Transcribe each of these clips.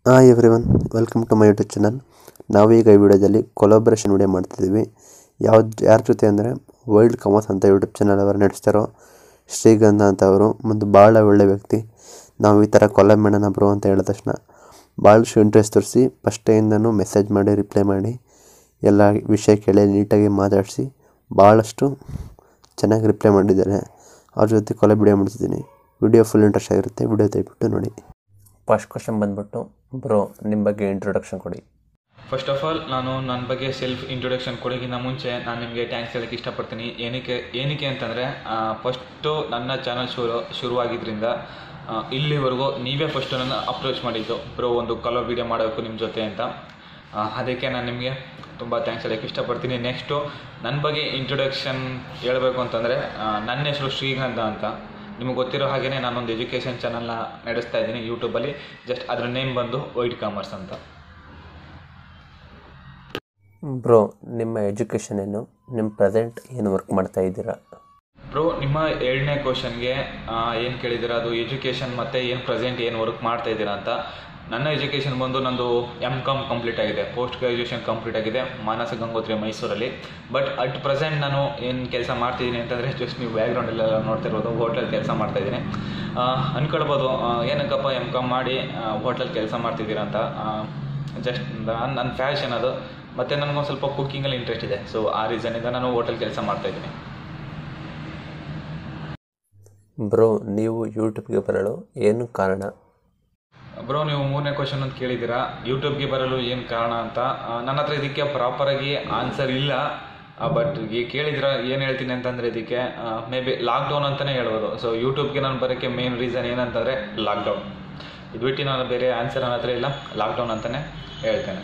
hi everyone welcome to my YouTube channel ನಾವೀಗ ಈ ವಿಡಿಯೋದಲ್ಲಿ ಕೊಲಾಬ್ರೇಷನ್ ವಿಡಿಯೋ ಮಾಡ್ತಿದ್ದೀವಿ ಯಾವ್ದು ಯಾರ ಜೊತೆ ಅಂದರೆ ವರ್ಲ್ಡ್ ಕಮರ್ಸ್ ಅಂತ ಯೂಟ್ಯೂಬ್ ಚಾನಲ್ ಅವರು ನಡೆಸ್ತಾರೋ ಶ್ರೀಗಂಧ ಅಂತ ಅವರು ಒಂದು ಭಾಳ ಒಳ್ಳೆ ವ್ಯಕ್ತಿ ನಾವು ಈ ಥರ ಕೊಲಾಬ್ ಮಾಡೋಣ ಬ್ರೋ ಅಂತ ಹೇಳಿದ ತಕ್ಷಣ ಭಾಳಷ್ಟು ಇಂಟ್ರೆಸ್ಟ್ ತೋರಿಸಿ ಫಸ್ಟೇಯಿಂದನೂ ಮೆಸೇಜ್ ಮಾಡಿ ರಿಪ್ಲೈ ಮಾಡಿ ಎಲ್ಲ ವಿಷಯ ಕೇಳಿ ನೀಟಾಗಿ ಮಾತಾಡಿಸಿ ಭಾಳಷ್ಟು ಚೆನ್ನಾಗಿ ರಿಪ್ಲೈ ಮಾಡಿದ್ದಾರೆ ಅವ್ರ ಜೊತೆ ಕೊಲಾಬ್ ವಿಡಿಯೋ ಮಾಡ್ತಿದ್ದೀನಿ ವಿಡಿಯೋ ಫುಲ್ ಇಂಟ್ರೆಸ್ಟ್ ಆಗಿರುತ್ತೆ ವಿಡಿಯೋ ದಯವಿಟ್ಟು ನೋಡಿ ಫಸ್ಟ್ ಕ್ವಶನ್ ಬಂದ್ಬಿಟ್ಟು ಬ್ರೋ ನಿಮ್ಮ ಬಗ್ಗೆ ಇಂಟ್ರೊಡಕ್ಷನ್ ಕೊಡಿ ಫಸ್ಟ್ ಆಫ್ ಆಲ್ ನಾನು ನನ್ನ ಬಗ್ಗೆ ಸೆಲ್ಫ್ ಇಂಟ್ರೊಡಕ್ಷನ್ ಕೊಡೋಕ್ಕಿಂತ ಮುಂಚೆ ನಾನು ನಿಮಗೆ ಥ್ಯಾಂಕ್ಸ್ ಹೇಳೋಕ್ಕೆ ಇಷ್ಟಪಡ್ತೀನಿ ಏನಕ್ಕೆ ಏನಕ್ಕೆ ಅಂತಂದರೆ ಫಸ್ಟು ನನ್ನ ಚಾನಲ್ ಶುರು ಶುರುವಾಗಿದ್ದರಿಂದ ಆ, ಇಲ್ಲಿವರೆಗೂ ನೀವೇ ಫಸ್ಟು ನನ್ನ ಅಪ್ರೋಚ್ ಮಾಡಿದ್ದು ಬ್ರೋ ಒಂದು ಕಲೋ ವಿಡಿಯೋ ಮಾಡಬೇಕು ನಿಮ್ಮ ಜೊತೆ ಅಂತ ಆ, ಅದಕ್ಕೆ ನಾನು ನಿಮಗೆ ತುಂಬ ಥ್ಯಾಂಕ್ಸ್ ಹೇಳೋಕ್ಕೆ ಇಷ್ಟಪಡ್ತೀನಿ ನೆಕ್ಸ್ಟು ನನ್ನ ಬಗ್ಗೆ ಇಂಟ್ರೊಡಕ್ಷನ್ ಹೇಳಬೇಕು ಅಂತಂದರೆ ನನ್ನ ಹೆಸರು ಶ್ರೀಗಂಧ ಅಂತ ನಿಮಗೆ ಗೊತ್ತಿರೋ ಹಾಗೆಯೇ ನಾನೊಂದು ಎಜುಕೇಷನ್ ಚಾನಲ್ನ ನಡೆಸ್ತಾ ಇದ್ದೀನಿ ಯೂಟ್ಯೂಬಲ್ಲಿ ಜಸ್ಟ್ ಅದ್ರ ನೇಮ್ ಬಂದು ವೈಟ್ ಕಾಮರ್ಸ್ ಅಂತ ಬ್ರೋ ನಿಮ್ಮ ಎಜುಕೇಷನ್ ಏನು ನಿಮ್ಮ ಪ್ರೆಸೆಂಟ್ ಏನು ವರ್ಕ್ ಮಾಡ್ತಾ ಇದ್ದೀರಾ ಬ್ರೋ ನಿಮ್ಮ ಎರಡನೇ ಕ್ವಶನ್ಗೆ ಏನು ಕೇಳಿದ್ದೀರಾ ಅದು ಎಜುಕೇಷನ್ ಮತ್ತು ಏನು ಪ್ರೆಸೆಂಟ್ ಏನು ವರ್ಕ್ ಮಾಡ್ತಾ ಇದ್ದೀರಾ ಅಂತ ನನ್ನ ಎಜುಕೇಷನ್ ಬಂದು ನಂದು ಎಮ್ ಕಾಮ್ ಕಂಪ್ಲೀಟ್ ಆಗಿದೆ ಪೋಸ್ಟ್ ಗ್ರ್ಯಾಜುಯೇಷನ್ ಕಂಪ್ಲೀಟ್ ಆಗಿದೆ ಮಾನಸ ಗಂಗೋತ್ರಿ ಮೈಸೂರಲ್ಲಿ ಬಟ್ ಅಟ್ ಪ್ರೆಸೆಂಟ್ ನಾನು ಏನು ಕೆಲಸ ಮಾಡ್ತಿದ್ದೀನಿ ಅಂತಂದರೆ ಜಸ್ಟ್ ನೀವು ಬ್ಯಾಕ್ಗ್ರೌಂಡಲ್ಲೆಲ್ಲ ನೋಡ್ತಿರ್ಬೋದು ಹೋಟ್ಲಲ್ಲಿ ಕೆಲಸ ಮಾಡ್ತಾಯಿದ್ದೀನಿ ಅಂದ್ಕೊಳ್ಬೋದು ಆ, ಏನಕ್ಕಪ್ಪ ಎಮ್ ಕಾಮ್ ಮಾಡಿ ಹೋಟ್ಲಲ್ಲಿ ಕೆಲಸ ಮಾಡ್ತಿದ್ದೀರಾ ಅಂತ ಜಸ್ಟ್ ನನ್ನ ನನ್ನ ಫ್ಯಾಷನ್ ಅದು ಮತ್ತು ನನಗೊಂದು ಸ್ವಲ್ಪ ಕುಕ್ಕಿಂಗಲ್ಲಿ ಇಂಟ್ರೆಸ್ಟ್ ಇದೆ ಸೊ ಆ ರೀಸನಿಂದ ನಾನು ಹೋಟೆಲ್ ಕೆಲಸ ಮಾಡ್ತಾಯಿದ್ದೀನಿ ಬ್ರೋ ನೀವು ಯೂಟ್ಯೂಬ್ಗೆ ಬರಲು ಏನು ಕಾರಣ ಬ್ರೋ ನೀವು ಮೂರನೇ ಕ್ವಶನ್ ಅಂತ ಕೇಳಿದ್ದೀರಾ ಯೂಟ್ಯೂಬ್ಗೆ ಬರಲು ಏನು ಕಾರಣ ಅಂತ ಆ, ನನ್ನ ಹತ್ರ ಇದಕ್ಕೆ ಪ್ರಾಪರಾಗಿ ಆನ್ಸರ್ ಇಲ್ಲ ಬಟ್ ಈ ಕೇಳಿದ್ರ ಏನು ಹೇಳ್ತೀನಿ ಅಂತಂದರೆ ಇದಕ್ಕೆ ಮೇ ಬಿ ಲಾಕ್ಡೌನ್ ಅಂತಲೇ ಹೇಳ್ಬೋದು ಸೊ ಯೂಟ್ಯೂಬ್ಗೆ ನಾನು ಬರೋಕ್ಕೆ ಮೇನ್ ರೀಸನ್ ಏನಂತಂದರೆ ಲಾಕ್ಡೌನ್ ಇದು ಬಿಟ್ಟು ನಾನು ಬೇರೆ ಆನ್ಸರ್ ನನ್ನ ಹತ್ರ ಇಲ್ಲ ಲಾಕ್ಡೌನ್ ಅಂತಲೇ ಹೇಳ್ತೇನೆ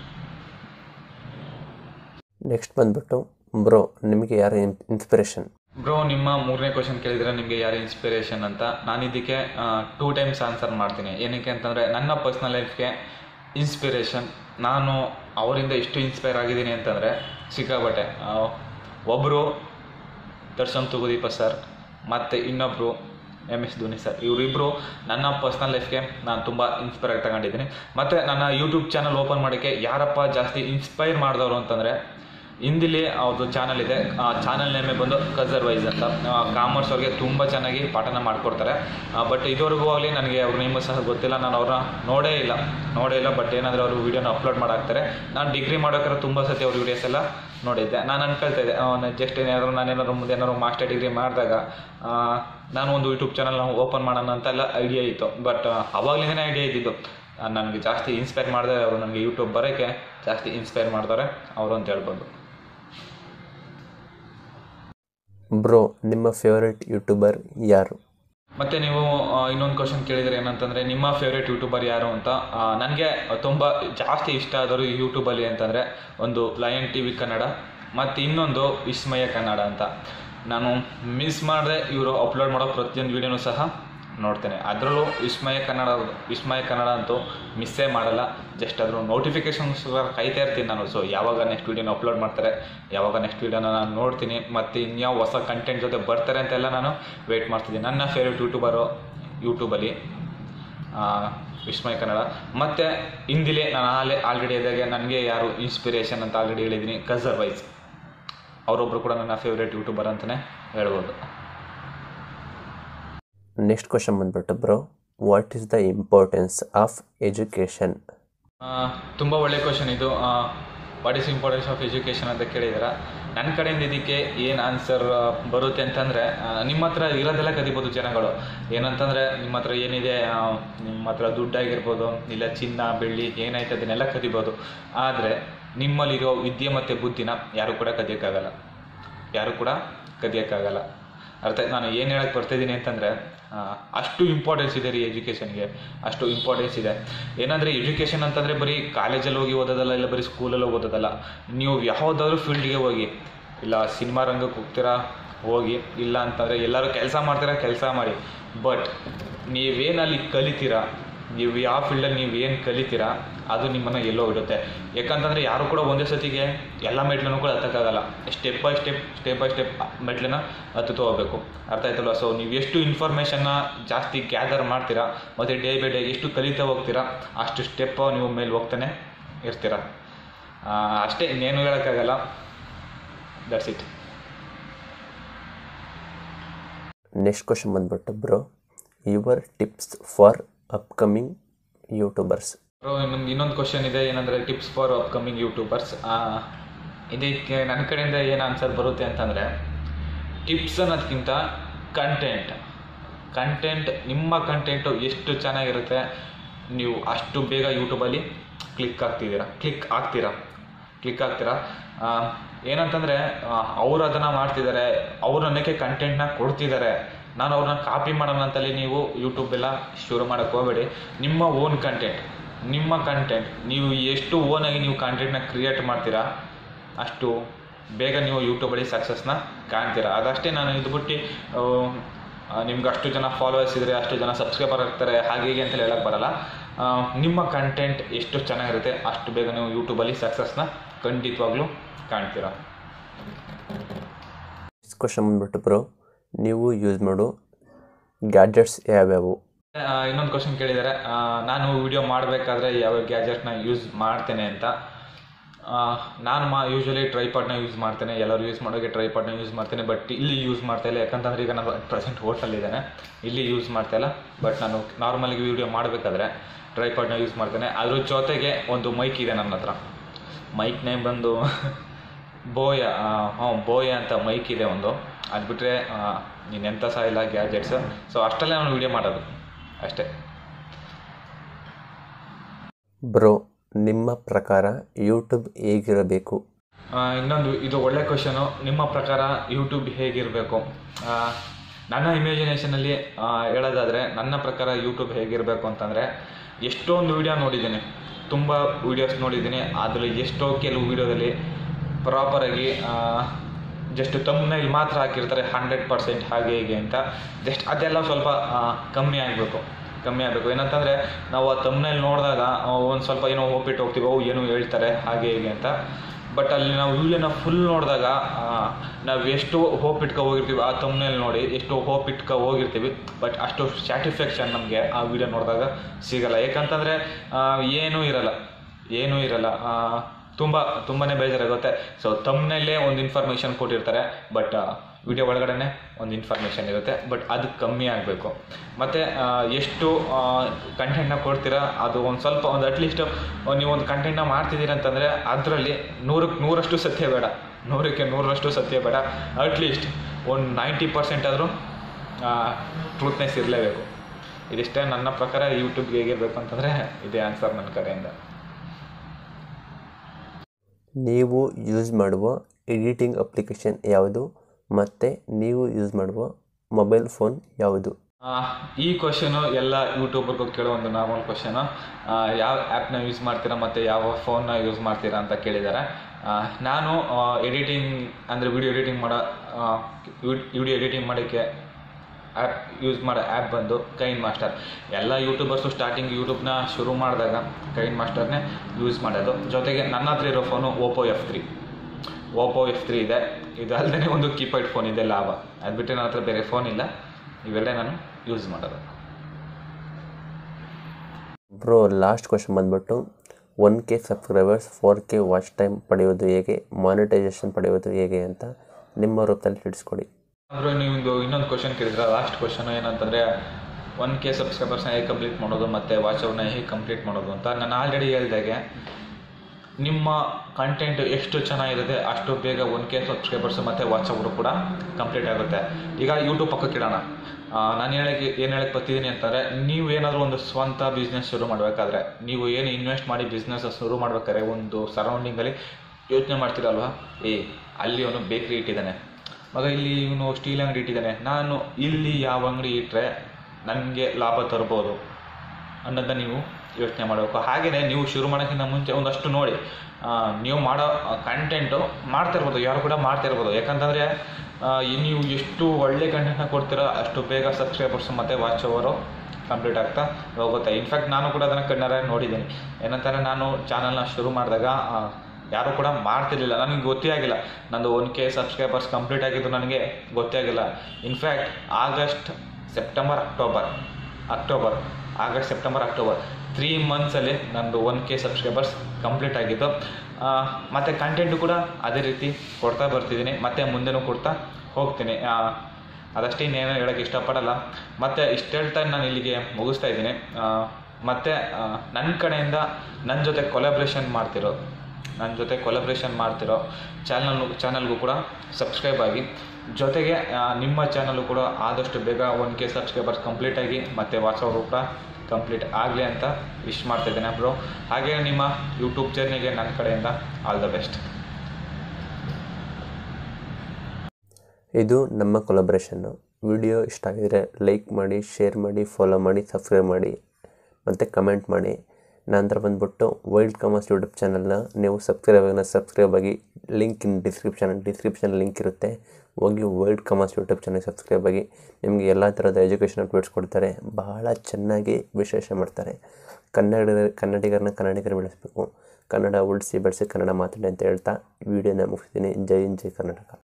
ನೆಕ್ಸ್ಟ್ ಬಂದ್ಬಿಟ್ಟು ಬ್ರೋ ನಿಮಗೆ ಯಾರು ಇನ್ಸ್ಪಿರೇಷನ್ ಬ್ರೋ ನಿಮ್ಮ ಮೂರನೇ ಕ್ವಶನ್ ಕೇಳಿದ್ರೆ ನಿಮಗೆ ಯಾರು ಇನ್ಸ್ಪಿರೇಷನ್ ಅಂತ ನಾನು ಇದಕ್ಕೆ ಟೂ ಟೈಮ್ಸ್ ಆನ್ಸರ್ ಮಾಡ್ತೀನಿ ಏನಕ್ಕೆ ಅಂತಂದರೆ ನನ್ನ ಪರ್ಸ್ನಲ್ ಲೈಫ್ಗೆ ಇನ್ಸ್ಪಿರೇಷನ್ ನಾನು ಅವರಿಂದ ಎಷ್ಟು ಇನ್ಸ್ಪೈರ್ ಆಗಿದ್ದೀನಿ ಅಂತಂದರೆ ಸಿಕ್ಕಾಬಟ್ಟೆ ಒಬ್ಬರು ದರ್ಶನ್ ತುಗುದೀಪ ಸರ್ ಮತ್ತು ಇನ್ನೊಬ್ಬರು ಎಮ್ ಎಸ್ ಧೋನಿ ಸರ್ ಇವರಿಬ್ಬರು ನನ್ನ ಪರ್ಸ್ನಲ್ ಲೈಫ್ಗೆ ನಾನು ತುಂಬ ಇನ್ಸ್ಪೈರ್ ಆಗಿ ತಗೊಂಡಿದ್ದೀನಿ ಮತ್ತು ನನ್ನ ಯೂಟ್ಯೂಬ್ ಚಾನಲ್ ಓಪನ್ ಮಾಡೋಕ್ಕೆ ಯಾರಪ್ಪ ಜಾಸ್ತಿ ಇನ್ಸ್ಪೈರ್ ಮಾಡಿದವರು ಅಂತಂದರೆ ಹಿಂದಿಲಿ ಅವ್ರದ್ದು ಚಾನಲ್ ಇದೆ ಆ ಚಾನಲ್ ನೇಮೇ ಬಂದು ಕಜರ್ ವೈಸ್ ಅಂತ ಕಾಮರ್ಸ್ ಅವ್ರಿಗೆ ತುಂಬ ಚೆನ್ನಾಗಿ ಪಾಠನ ಮಾಡಿಕೊಡ್ತಾರೆ ಬಟ್ ಇದುವರೆಗೂ ಆಗಲಿ ನನಗೆ ಅವ್ರ ನೇಮು ಸಹ ಗೊತ್ತಿಲ್ಲ ನಾನು ಅವ್ರನ್ನ ನೋಡೇ ಇಲ್ಲ ನೋಡೇ ಇಲ್ಲ ಬಟ್ ಏನಾದರೂ ಅವರು ವೀಡಿಯೋನ ಅಪ್ಲೋಡ್ ಮಾಡಾಕ್ತಾರೆ ನಾನು ಡಿಗ್ರಿ ಮಾಡೋಕ್ಕಾರ ತುಂಬ ಸತಿ ಅವ್ರ ವೀಡಿಯೋಸ್ ಎಲ್ಲ ನೋಡಿದ್ದೆ ನಾನು ಅನ್ಕೊಳ್ತಾ ಇದ್ದೆ ಜಸ್ಟ್ ಏನಾದರೂ ನಾನೇನಾದ್ರು ಮುಂದೆ ಏನಾದ್ರು ಮಾಸ್ಟರ್ ಡಿಗ್ರಿ ಮಾಡಿದಾಗ ನಾನು ಒಂದು ಯೂಟ್ಯೂಬ್ ಚಾನಲ್ನ ಓಪನ್ ಮಾಡೋಣ ಅಂತೆಲ್ಲ ಐಡಿಯಾ ಇತ್ತು ಬಟ್ ಅವಾಗಲಿಂದನೇ ಐಡಿಯಾ ಇದ್ದಿದ್ದು ನನಗೆ ಜಾಸ್ತಿ ಇನ್ಸ್ಪೈರ್ ಮಾಡಿದ್ರೆ ಅವರು ನನಗೆ ಯೂಟ್ಯೂಬ್ ಬರೋಕ್ಕೆ ಜಾಸ್ತಿ ಇನ್ಸ್ಪೈರ್ ಮಾಡ್ತಾರೆ ಅವರು ಅಂತ ಹೇಳ್ಬೋದು ಬ್ರೋ ನಿಮ್ಮ ಫೇವರೆಟ್ ಯೂಟ್ಯೂಬರ್ ಯಾರು ಮತ್ತು ನೀವು ಇನ್ನೊಂದು ಕ್ವಶನ್ ಕೇಳಿದರೆ ಏನಂತಂದರೆ ನಿಮ್ಮ ಫೇವ್ರೇಟ್ ಯೂಟ್ಯೂಬರ್ ಯಾರು ಅಂತ ನನಗೆ ತುಂಬ ಜಾಸ್ತಿ ಇಷ್ಟ ಆದರು ಯೂಟ್ಯೂಬಲ್ಲಿ ಅಂತಂದರೆ ಒಂದು ಲಯನ್ ಟಿ ವಿ ಕನ್ನಡ ಮತ್ತು ಇನ್ನೊಂದು ವಿಸ್ಮಯ ಕನ್ನಡ ಅಂತ ನಾನು ಮಿಸ್ ಮಾಡದೆ ಇವರು ಅಪ್ಲೋಡ್ ಮಾಡೋ ಪ್ರತಿಯೊಂದು ವೀಡಿಯೋನೂ ಸಹ ನೋಡ್ತೇನೆ ಅದರಲ್ಲೂ ವಿಸ್ಮಯ ಕನ್ನಡ ವಿಸ್ಮಯ ಕನ್ನಡ ಅಂತೂ ಮಿಸ್ಸೇ ಮಾಡಲ್ಲ ಜಸ್ಟ್ ಅದ್ರ ನೋಟಿಫಿಕೇಶನ್ಸ್ ಕಾಯ್ತಾ ಇರ್ತೀನಿ ನಾನು ಸೊ ಯಾವಾಗ ನೆಕ್ಸ್ಟ್ ವೀಡಿಯೋನ ಅಪ್ಲೋಡ್ ಮಾಡ್ತಾರೆ ಯಾವಾಗ ನೆಕ್ಸ್ಟ್ ವೀಡಿಯೋನ ನಾನು ನೋಡ್ತೀನಿ ಮತ್ತು ಇನ್ಯಾವ ಹೊಸ ಕಂಟೆಂಟ್ ಜೊತೆ ಬರ್ತಾರೆ ಅಂತೆಲ್ಲ ನಾನು ವೆಯ್ಟ್ ಮಾಡ್ತಿದ್ದೀನಿ ನನ್ನ ಫೇವ್ರೆಟ್ ಯೂಟ್ಯೂಬರು ಯೂಟ್ಯೂಬಲ್ಲಿ ಆ, ವಿಸ್ಮಯ ಕನ್ನಡ ಮತ್ತು ಹಿಂದಿಲೇ ನಾನು ಆಲೇ ಆಲ್ರೆಡಿ ಇದ್ದಾಗೆ ನನಗೆ ಯಾರು ಇನ್ಸ್ಪಿರೇಷನ್ ಅಂತ ಆಲ್ರೆಡಿ ಹೇಳಿದ್ದೀನಿ ಕಜರ್ ವೈಸ್ ಅವರೊಬ್ಬರು ಕೂಡ ನನ್ನ ಫೇವ್ರೇಟ್ ಯೂಟ್ಯೂಬರ್ ಅಂತಲೇ ಹೇಳ್ಬೋದು ನೆಕ್ಸ್ಟ್ ಕ್ವಶನ್ ಬಂದ್ಬಿಟ್ಟು bro what is the importance of education ತುಂಬ ಒಳ್ಳೆ ಕ್ವಶನ್ ಇದು what is importance of education ಅಂತ ಕೇಳಿದಾರ ನನ್ನ ಕಡೆಯಿಂದ ಇದಕ್ಕೆ ಏನು ಆನ್ಸರ್ ಬರುತ್ತೆ ಅಂತಂದರೆ ನಿಮ್ಮ ಹತ್ರ ಇರೋದೆಲ್ಲ ಕದಿಬೋದು ಜನಗಳು ಏನಂತಂದರೆ ನಿಮ್ಮ ಹತ್ರ ಏನಿದೆ ಆ, ನಿಮ್ಮ ಹತ್ರ ದುಡ್ಡಾಗಿರ್ಬೋದು ಇಲ್ಲ ಚಿನ್ನ ಬೆಳ್ಳಿ ಏನಾಯ್ತು ಅದನ್ನೆಲ್ಲ ಕದಿಬೋದು ಆದರೆ ನಿಮ್ಮಲ್ಲಿರೋ ವಿದ್ಯೆ ಮತ್ತು ಬುದ್ಧಿನ ಯಾರು ಕೂಡ ಕದಿಯೋಕ್ಕಾಗಲ್ಲ ಯಾರು ಕೂಡ ಕದಿಯೋಕ್ಕಾಗಲ್ಲ ಅರ್ಥ ನಾನು ಏನು ಹೇಳಕ್ಕೆ ಬರ್ತಾಯಿದ್ದೀನಿ ಅಂತಂದರೆ ಅಷ್ಟು ಇಂಪಾರ್ಟೆನ್ಸ್ ಇದೆ ರೀ ಎಜುಕೇಷನ್ಗೆ ಅಷ್ಟು ಇಂಪಾರ್ಟೆನ್ಸ್ ಇದೆ ಏನಂದರೆ ಎಜುಕೇಷನ್ ಅಂತಂದರೆ ಬರೀ ಕಾಲೇಜಲ್ಲಿ ಹೋಗಿ ಓದೋದಲ್ಲ ಇಲ್ಲ ಬರೀ ಸ್ಕೂಲಲ್ಲಿ ಓದೋದಲ್ಲ ನೀವು ಯಾವುದಾದ್ರೂ ಫೀಲ್ಡ್ಗೆ ಹೋಗಿ ಇಲ್ಲ ಸಿನಿಮಾ ರಂಗಕ್ಕೆ ಹೋಗ್ತೀರಾ ಹೋಗಿ ಇಲ್ಲ ಅಂತಂದರೆ ಎಲ್ಲರೂ ಕೆಲಸ ಮಾಡ್ತೀರಾ ಕೆಲಸ ಮಾಡಿ ಬಟ್ ನೀವೇನಲ್ಲಿ ಕಲಿತೀರಾ ನೀವು ಯಾವ ಫೀಲ್ಡಲ್ಲಿ ನೀವು ಏನು ಕಲಿತೀರಾ ಅದು ನಿಮ್ಮನ್ನು ಎಲ್ಲೋ ಇಡುತ್ತೆ ಯಾಕಂತಂದರೆ ಯಾರು ಕೂಡ ಒಂದೇ ಸತಿಗೆ ಎಲ್ಲ ಮೆಟ್ಲನ್ನು ಕೂಡ ಹತ್ತಕ್ಕಾಗಲ್ಲ step by step step by step ಮೆಟ್ಲನ್ನ ಹತ್ತುತ್ತಾ ಹೋಗಬೇಕು ಅರ್ಥ ಆಯ್ತಲ್ವ ಸೊ ನೀವು ಎಷ್ಟು ಇನ್ಫಾರ್ಮೇಷನ್ನ ಜಾಸ್ತಿ ಗ್ಯಾದರ್ ಮಾಡ್ತೀರಾ ಮತ್ತು ಡೇ ಬೈ ಡೇ ಎಷ್ಟು ಕಲಿತಾ ಹೋಗ್ತೀರಾ ಅಷ್ಟು ಸ್ಟೆಪ್ ನೀವು ಮೇಲೆ ಹೋಗ್ತಾನೆ ಇರ್ತೀರ ಆ, ಅಷ್ಟೇ ಇನ್ನೇನು ಹೇಳೋಕ್ಕಾಗಲ್ಲ ದಟ್ಸ್ ಇಟ್ ನೆಕ್ಸ್ಟ್ ಕ್ವಶನ್ ಬಂದ್ಬಿಟ್ಟು bro your tips for upcoming YouTubers bro ಇನ್ನೊಂದು ಇನ್ನೊಂದು ಕ್ವಶನ್ ಇದೆ ಏನಂದರೆ ಟಿಪ್ಸ್ ಫಾರ್ ಅಪ್ಕಮಿಂಗ್ ಯೂಟ್ಯೂಬರ್ಸ್ ಇದಕ್ಕೆ ನನ್ನ ಕಡೆಯಿಂದ ಏನು ಆನ್ಸರ್ ಬರುತ್ತೆ ಅಂತಂದರೆ ಟಿಪ್ಸ್ ಅನ್ನೋದಕ್ಕಿಂತ ಕಂಟೆಂಟ್ ಕಂಟೆಂಟ್ ನಿಮ್ಮ ಕಂಟೆಂಟು ಎಷ್ಟು ಚೆನ್ನಾಗಿರುತ್ತೆ ನೀವು ಅಷ್ಟು ಬೇಗ ಯೂಟ್ಯೂಬಲ್ಲಿ ಕ್ಲಿಕ್ ಆಗ್ತಿದ್ದೀರಾ ಕ್ಲಿಕ್ ಆಗ್ತೀರಾ ಕ್ಲಿಕ್ ಆಗ್ತೀರಾ ಆ, ಏನಂತಂದರೆ ಅವ್ರು ಅದನ್ನು ಮಾಡ್ತಿದ್ದಾರೆ ಅವ್ರು ನನಗೆ ಕಂಟೆಂಟ್ನ ಕೊಡ್ತಿದ್ದಾರೆ ನಾನು ಅವ್ರನ್ನ ಕಾಪಿ ಮಾಡೋಣ ಅಂತಲ್ಲಿ ನೀವು ಯೂಟ್ಯೂಬ್ ಎಲ್ಲ ಶುರು ಮಾಡೋಕ್ಕೆ ಹೋಗಬೇಡಿ ನಿಮ್ಮ ಓನ್ ಕಂಟೆಂಟ್ ನಿಮ್ಮ ಕಂಟೆಂಟ್ ನೀವು ಎಷ್ಟು ಓನಾಗಿ ನೀವು ಕಂಟೆಂಟ್ನ ಕ್ರಿಯೇಟ್ ಮಾಡ್ತೀರಾ ಅಷ್ಟು ಬೇಗ ನೀವು ಯೂಟ್ಯೂಬಲ್ಲಿ ಸಕ್ಸಸ್ನ ಕಾಣ್ತೀರಾ ಅದಷ್ಟೇ ನಾನು ಇದು ಬಿಟ್ಟು ನಿಮ್ಗೆ ಅಷ್ಟು ಜನ ಫಾಲೋವರ್ಸ್ ಇದ್ದರೆ ಅಷ್ಟು ಜನ ಸಬ್ಸ್ಕ್ರೈಬರ್ ಆಗ್ತಾರೆ ಹಾಗೆ ಹೀಗೆ ಅಂತ ಹೇಳಕ್ಕೆ ಬರಲ್ಲ ಆ, ನಿಮ್ಮ ಕಂಟೆಂಟ್ ಎಷ್ಟು ಚೆನ್ನಾಗಿರುತ್ತೆ ಅಷ್ಟು ಬೇಗ ನೀವು ಯೂಟ್ಯೂಬಲ್ಲಿ ಸಕ್ಸಸ್ನ ಖಂಡಿತವಾಗ್ಲೂ ಕಾಣ್ತೀರಾ ನೆಕ್ಸ್ಟ್ ಕ್ವಶನ್ ಬಂದ್ಬಿಟ್ಟು ಬ್ರೋ ನೀವು ಯೂಸ್ ಮಾಡೋ ಗ್ಯಾಜೆಟ್ಸ್ ಯಾವ್ಯಾವು ಇನ್ನೊಂದು ಕ್ವಶನ್ ಕೇಳಿದ್ದಾರೆ ಆ, ನಾನು ವಿಡಿಯೋ ಮಾಡಬೇಕಾದ್ರೆ ಯಾವ ಗ್ಯಾಜೆಟ್ನ ಯೂಸ್ ಮಾಡ್ತೇನೆ ಅಂತ ಆ, ನಾನು ಮಾ ಯೂಶ್ವಲಿ ಟ್ರೈಪಾಡ್ನ ಯೂಸ್ ಮಾಡ್ತೇನೆ ಎಲ್ಲರೂ ಯೂಸ್ ಮಾಡೋಕ್ಕೆ ಟ್ರೈಪಾಡ್ನ ಯೂಸ್ ಮಾಡ್ತೇನೆ ಬಟ್ ಇಲ್ಲಿ ಯೂಸ್ ಮಾಡ್ತಾ ಇಲ್ಲ ಯಾಕಂತಂದ್ರೆ ಈಗ ನಾನು ಪ್ರೆಸೆಂಟ್ ಹೋಟೆಲಿದ್ದೇನೆ ಇಲ್ಲಿ ಯೂಸ್ ಮಾಡ್ತಾ ಇಲ್ಲ ಬಟ್ ನಾನು ನಾರ್ಮಲಾಗಿ ವಿಡಿಯೋ ಮಾಡಬೇಕಾದ್ರೆ ಟ್ರೈಪಾಡ್ನ ಯೂಸ್ ಮಾಡ್ತೇನೆ ಅದ್ರ ಜೊತೆಗೆ ಒಂದು ಮೈಕ್ ಇದೆ ನನ್ನ ಹತ್ರ ಮೈಕ್ ನೇಮ್ ಬಂದು ಬೋಯ ಹ್ಞೂ ಬೋಯ ಅಂತ ಮೈಕ್ ಇದೆ ಒಂದು ಅದು ಬಿಟ್ಟರೆ ನೀನೆಂಥ ಸಹ ಇಲ್ಲ ಗ್ಯಾಜೆಟ್ಸ್ ಸೊ ಅಷ್ಟಲ್ಲೇ ನಾನು ವಿಡಿಯೋ ಮಾಡೋದು ಅಷ್ಟೇ ಬ್ರೋ ನಿಮ್ಮ ಪ್ರಕಾರ ಯೂಟ್ಯೂಬ್ ಹೇಗಿರಬೇಕು ಆ, ಇನ್ನೊಂದು ಇದು ಒಳ್ಳೆ ಕ್ವಶನು ನಿಮ್ಮ ಪ್ರಕಾರ ಯೂಟ್ಯೂಬ್ ಹೇಗಿರಬೇಕು ನನ್ನ ಇಮ್ಯಾಜಿನೇಷನಲ್ಲಿ ಹೇಳೋದಾದರೆ ನನ್ನ ಪ್ರಕಾರ ಯೂಟ್ಯೂಬ್ ಹೇಗಿರಬೇಕು ಅಂತಂದರೆ ಎಷ್ಟೊಂದು ವೀಡಿಯೋ ನೋಡಿದ್ದೀನಿ ತುಂಬ ವೀಡಿಯೋಸ್ ನೋಡಿದ್ದೀನಿ ಅದರಲ್ಲಿ ಎಷ್ಟೋ ಕೆಲವು ವೀಡಿಯೋದಲ್ಲಿ ಪ್ರಾಪರಾಗಿ ಜಸ್ಟ್ ತಮ್ಮನೇಲಿ ಮಾತ್ರ ಹಾಕಿರ್ತಾರೆ ಹಂಡ್ರೆಡ್ ಪರ್ಸೆಂಟ್ ಹಾಗೆ ಹೀಗೆ ಅಂತ ಜಸ್ಟ್ ಅದೆಲ್ಲ ಸ್ವಲ್ಪ ಆ, ಕಮ್ಮಿ ಆಗಬೇಕು ಕಮ್ಮಿ ಆಗಬೇಕು ಏನಂತಂದರೆ ನಾವು ಆ ತಮ್ಮನೇಲಿ ನೋಡಿದಾಗ ಒಂದು ಸ್ವಲ್ಪ ಏನೋ ಹೋಪಿಟ್ಟು ಹೋಗ್ತೀವಿ ಓ ಏನೋ ಹೇಳ್ತಾರೆ ಹಾಗೆ ಹೀಗೆ ಅಂತ ಬಟ್ ಅಲ್ಲಿ ನಾವು ವಿಡಿಯೋನ ಫುಲ್ ನೋಡಿದಾಗ ನಾವು ಎಷ್ಟು ಹೋಪ್ ಇಟ್ಕೊ ಹೋಗಿರ್ತೀವಿ ಆ ತಮ್ಮನೇಲಿ ನೋಡಿ ಎಷ್ಟು ಹೋಪ್ ಇಟ್ಕೊ ಹೋಗಿರ್ತೀವಿ ಬಟ್ ಅಷ್ಟು ಸ್ಯಾಟಿಸ್ಫ್ಯಾಕ್ಷನ್ ನಮಗೆ ಆ ವಿಡಿಯೋ ನೋಡಿದಾಗ ಸಿಗಲ್ಲ ಯಾಕಂತಂದರೆ ಏನೂ ಇರಲ್ಲ ಏನೂ ಇರಲ್ಲ ಆ, ತುಂಬ ತುಂಬಾ ಬೇಜಾರಾಗುತ್ತೆ ಸೊ ತಮ್ಮನಲ್ಲೇ ಒಂದು ಇನ್ಫಾರ್ಮೇಷನ್ ಕೊಟ್ಟಿರ್ತಾರೆ ಬಟ್ ವಿಡಿಯೋ ಒಳಗಡೆ ಒಂದು ಇನ್ಫಾರ್ಮೇಷನ್ ಇರುತ್ತೆ ಬಟ್ ಅದು ಕಮ್ಮಿ ಆಗಬೇಕು ಮತ್ತು ಎಷ್ಟು ಕಂಟೆಂಟ್ನ ಕೊಡ್ತೀರಾ ಅದು ಒಂದು ಸ್ವಲ್ಪ ಒಂದು ಅಟ್ಲೀಸ್ಟ್ ನೀವು ಒಂದು ಕಂಟೆಂಟ್ನ ಮಾಡ್ತಿದ್ದೀರ ಅಂತಂದರೆ ಅದರಲ್ಲಿ ನೂರಕ್ಕೆ ನೂರಷ್ಟು ಸತ್ಯ ಬೇಡ ನೂರಕ್ಕೆ ನೂರರಷ್ಟು ಸತ್ಯ ಬೇಡ ಅಟ್ಲೀಸ್ಟ್ ಒಂದು ನೈಂಟಿ ಪರ್ಸೆಂಟ್ ಆದರೂ ಟ್ರೂತ್ನೆಸ್ ಇರಲೇಬೇಕು ಇದಿಷ್ಟೇ ನನ್ನ ಪ್ರಕಾರ ಯೂಟ್ಯೂಬ್ಗೆ ಹೇಗಿರಬೇಕು ಅಂತಂದರೆ ಇದೇ ಆನ್ಸರ್ ನನ್ನ ಕಡೆಯಿಂದ ನೀವು ಯೂಸ್ ಮಾಡುವ ಎಡಿಟಿಂಗ್ ಅಪ್ಲಿಕೇಶನ್ ಯಾವುದು ಮತ್ತು ನೀವು ಯೂಸ್ ಮಾಡುವ ಮೊಬೈಲ್ ಫೋನ್ ಯಾವುದು ಆ, ಈ ಕ್ವಶನು ಎಲ್ಲ ಯೂಟ್ಯೂಬರ್ಗೂ ಕೇಳೋ ಒಂದು ನಾರ್ಮಲ್ ಕ್ವಶನು ಯಾವ ಆ್ಯಪ್ನ ಯೂಸ್ ಮಾಡ್ತೀರಾ ಮತ್ತು ಯಾವ ಫೋನ್ನ ಯೂಸ್ ಮಾಡ್ತೀರಾ ಅಂತ ಕೇಳಿದ್ದಾರೆ ಆ, ನಾನು ಎಡಿಟಿಂಗ್ ಅಂದರೆ ವಿಡಿಯೋ ಎಡಿಟಿಂಗ್ ಮಾಡೋ ವಿಡಿಯೋ ಎಡಿಟಿಂಗ್ ಮಾಡೋಕ್ಕೆ ಆ್ಯಪ್ ಯೂಸ್ ಮಾಡೋ ಆ್ಯಪ್ ಬಂದು ಕೈನ್ ಮಾಸ್ಟರ್ ಎಲ್ಲ ಯೂಟ್ಯೂಬರ್ಸು ಸ್ಟಾರ್ಟಿಂಗ್ ಯೂಟ್ಯೂಬ್ನ ಶುರು ಮಾಡಿದಾಗ ಕೈನ್ ಮಾಸ್ಟರ್ನೇ ಯೂಸ್ ಮಾಡೋದು ಜೊತೆಗೆ ನನ್ನ ಹತ್ರ ಇರೋ phone Oppo F three Oppo F three ಇದೆ ಇದು ಅಲ್ಲದೆ ಒಂದು ಕೀಪ್ಯಾಡ್ ಫೋನ್ ಇದೆ ಲಾಭ ಅದು ಬಿಟ್ಟರೆ ನನ್ನ ಹತ್ರ ಬೇರೆ ಫೋನ್ ಇಲ್ಲ ಇವೆಲ್ಲ ನಾನು ಯೂಸ್ ಮಾಡೋದು ಬ್ರೋ ಲಾಸ್ಟ್ ಕ್ವಶನ್ ಬಂದ್ಬಿಟ್ಟು one K subscribers four K watch time ಪಡೆಯೋದು ಹೇಗೆ ಮಾನಿಟೈಸೇಷನ್ ಪಡೆಯೋದು ಹೇಗೆ ಅಂತ ನಿಮ್ಮ ರೂಪದಲ್ಲಿ ತಿಳಿಸ್ಕೊಡಿ ಅಂದರೆ ನೀವೊಂದು ಇನ್ನೊಂದು ಕ್ವಶನ್ ಕೇಳಿದ್ರೆ ಲಾಸ್ಟ್ ಕ್ವಶನ್ ಏನಂತಂದರೆ ಒನ್ ಕೆ ಸಬ್ಸ್ಕ್ರೈಬರ್ಸ್ನ ಹೇಗೆ ಕಂಪ್ಲೀಟ್ ಮಾಡೋದು ಮತ್ತು ವಾಚ್ ಅವ್ರನ್ನ ಹೇಗೆ ಕಂಪ್ಲೀಟ್ ಮಾಡೋದು ಅಂತ ನಾನು ಆಲ್ರೆಡಿ ಹೇಳ್ದಾಗೆ ನಿಮ್ಮ ಕಂಟೆಂಟ್ ಎಷ್ಟು ಚೆನ್ನಾಗಿರುತ್ತೆ ಅಷ್ಟು ಬೇಗ ಒನ್ ಕೆ ಸಬ್ಸ್ಕ್ರೈಬರ್ಸ್ ಮತ್ತು ವಾಚ್ ಅವರು ಕೂಡ ಕಂಪ್ಲೀಟ್ ಆಗುತ್ತೆ ಈಗ ಯೂಟ್ಯೂಬ್ ಪಕ್ಕಕ್ಕೆ ಇಡೋಣ ನಾನು ಹೇಳಕ್ಕೆ ಏನು ಹೇಳಕ್ಕೆ ಬರ್ತಿದ್ದೀನಿ ಅಂತಂದರೆ ನೀವು ಏನಾದರೂ ಒಂದು ಸ್ವಂತ ಬಿಸ್ನೆಸ್ ಶುರು ಮಾಡಬೇಕಾದ್ರೆ ನೀವು ಏನು ಇನ್ವೆಸ್ಟ್ ಮಾಡಿ ಬಿಸ್ನೆಸ್ ಶುರು ಮಾಡ್ಬೇಕಾದ್ರೆ ಒಂದು ಸರೌಂಡಿಂಗಲ್ಲಿ ಯೋಚನೆ ಮಾಡ್ತೀರಲ್ವಾ ಏ ಅಲ್ಲಿ ಅವನು ಬೇಕ್ರಿ ಇಟ್ಟಿದ್ದಾನೆ ಮಗ ಇಲ್ಲಿ ಇವನು ಸ್ಟೀಲ್ ಅಂಗಡಿ ಇಟ್ಟಿದ್ದಾನೆ ನಾನು ಇಲ್ಲಿ ಯಾವ ಅಂಗಡಿ ಇಟ್ಟರೆ ನನಗೆ ಲಾಭ ತರ್ಬೋದು ಅನ್ನೋದನ್ನ ನೀವು ಯೋಚನೆ ಮಾಡಬೇಕು ಹಾಗೆಯೇ ನೀವು ಶುರು ಮಾಡೋಕ್ಕಿಂತ ಮುಂಚೆ ಒಂದಷ್ಟು ನೋಡಿ ಆ, ನೀವು ಮಾಡೋ ಕಂಟೆಂಟು ಮಾಡ್ತಾ ಇರ್ಬೋದು ಯಾರು ಕೂಡ ಮಾಡ್ತಾ ಇರ್ಬೋದು ಯಾಕಂತಂದರೆ ನೀವು ಎಷ್ಟು ಒಳ್ಳೆ ಕಂಟೆಂಟ್ನ ಕೊಡ್ತೀರೋ ಅಷ್ಟು ಬೇಗ ಸಬ್ಸ್ಕ್ರೈಬರ್ಸ್ ಮತ್ತು ವಾಚ್ ಅವರು ಕಂಪ್ಲೀಟ್ ಆಗ್ತಾ ಹೋಗುತ್ತೆ ಇನ್ಫ್ಯಾಕ್ಟ್ ನಾನು ಕೂಡ ಅದನ್ನು ಕಣ್ಣಾರೆ ನೋಡಿದ್ದೀನಿ ಏನಂತಾರೆ ನಾನು ಚಾನಲ್ನ ಶುರು ಮಾಡಿದಾಗ ಯಾರು ಕೂಡ ಮಾಡ್ತಿರ್ಲಿಲ್ಲ ನನಗೆ ಗೊತ್ತೇ ಆಗಿಲ್ಲ ನಂದು ಒನ್ ಕೆ ಸಬ್ಸ್ಕ್ರೈಬರ್ಸ್ ಕಂಪ್ಲೀಟ್ ಆಗಿದ್ದು ನನಗೆ ಗೊತ್ತೇ ಆಗಿಲ್ಲ in fact August September October October August September October three ಮಂತ್ಸಲ್ಲಿ ನಂದು ಒನ್ ಕೆ ಸಬ್ಸ್ಕ್ರೈಬರ್ಸ್ ಕಂಪ್ಲೀಟ್ ಆಗಿದ್ದು ಆ, ಮತ್ತು ಕಂಟೆಂಟು ಕೂಡ ಅದೇ ರೀತಿ ಕೊಡ್ತಾ ಬರ್ತಿದ್ದೀನಿ ಮತ್ತು ಮುಂದೆನೂ ಕೊಡ್ತಾ ಹೋಗ್ತೀನಿ ಆ, ಅದಷ್ಟೇ ಇನ್ನೇನು ಹೇಳೋಕ್ಕೆ ಇಷ್ಟಪಡಲ್ಲ ಮತ್ತು ಇಷ್ಟು ಹೇಳ್ತಾ ನಾನು ಇಲ್ಲಿಗೆ ಮುಗಿಸ್ತಾ ಇದ್ದೀನಿ ಮತ್ತು ನನ್ನ ಕಡೆಯಿಂದ ನನ್ನ ಜೊತೆ ಕೊಲಾಬ್ರೇಷನ್ ಮಾಡ್ತಿರೋ ನನ್ನ ಜೊತೆ ಕೊಲಾಬ್ರೇಷನ್ ಮಾಡ್ತಿರೋ ಚಾನಲ್ ಚಾನಲ್ಗೂ ಕೂಡ ಸಬ್ಸ್ಕ್ರೈಬ್ ಆಗಿ ಜೊತೆಗೆ ಆ, ನಿಮ್ಮ ಚಾನಲ್ಲು ಕೂಡ ಆದಷ್ಟು ಬೇಗ ಒನ್ ಕೆ ಸಬ್ಸ್ಕ್ರೈಬರ್ಸ್ ಕಂಪ್ಲೀಟ್ ಆಗಿ ಮತ್ತು ವಾಟ್ಸಪ್ ಕೂಡ ಕಂಪ್ಲೀಟ್ ಆಗಲಿ ಅಂತ ವಿಶ್ ಮಾಡ್ತಿದ್ದೇನೆ ಬ್ರೋ ಹಾಗೆ ನಿಮ್ಮ ಯೂಟ್ಯೂಬ್ ಜರ್ನಿಗೆ ನನ್ನ ಕಡೆಯಿಂದ ಆಲ್ ದ ಬೆಸ್ಟ್ ಇದು ನಮ್ಮ ಕೊಲಾಬ್ರೇಷನ್ನು ವಿಡಿಯೋ ಇಷ್ಟ ಆಗಿದರೆ ಲೈಕ್ ಮಾಡಿ ಶೇರ್ ಮಾಡಿ ಫಾಲೋ ಮಾಡಿ ಸಬ್ಸ್ಕ್ರೈಬ್ ಮಾಡಿ ಮತ್ತು ಕಮೆಂಟ್ ಮಾಡಿ ನಂತರ ಬಂದ್ಬಿಟ್ಟು ವೈಲ್ಡ್ ಕಾಮರ್ಸ್ ಯೂಟ್ಯೂಬ್ ಚಾನಲ್ನ ನೀವು ಸಬ್ಸ್ಕ್ರೈಬ್ ಆಗಿ ಸಬ್ಸ್ಕ್ರೈಬ್ ಆಗಿ link in description description link ಇರುತ್ತೆ ಹೋಗಿ world commerce YouTube channel subscribe ಆಗಿ ನಿಮಗೆ ಎಲ್ಲ ಥರದ ಎಜುಕೇಷನ್ ಅಪ್ಡೇಟ್ಸ್ ಕೊಡ್ತಾರೆ ಬಹಳ ಚೆನ್ನಾಗಿ ವಿಶೇಷ ಮಾಡ್ತಾರೆ ಕನ್ನಡ ಕನ್ನಡಿಗರನ್ನ ಕನ್ನಡಿಗರು ಬೆಳೆಸಬೇಕು ಕನ್ನಡ ಉಳಿಸಿ ಬೆಳೆಸಿ ಕನ್ನಡ ಮಾತಾಡಿ ಅಂತ ಹೇಳ್ತಾ ವಿಡಿಯೋನ ಮುಗಿಸ್ತೀನಿ ಜೈ ಹಿಂದ್ ಜೈ ಕರ್ನಾಟಕ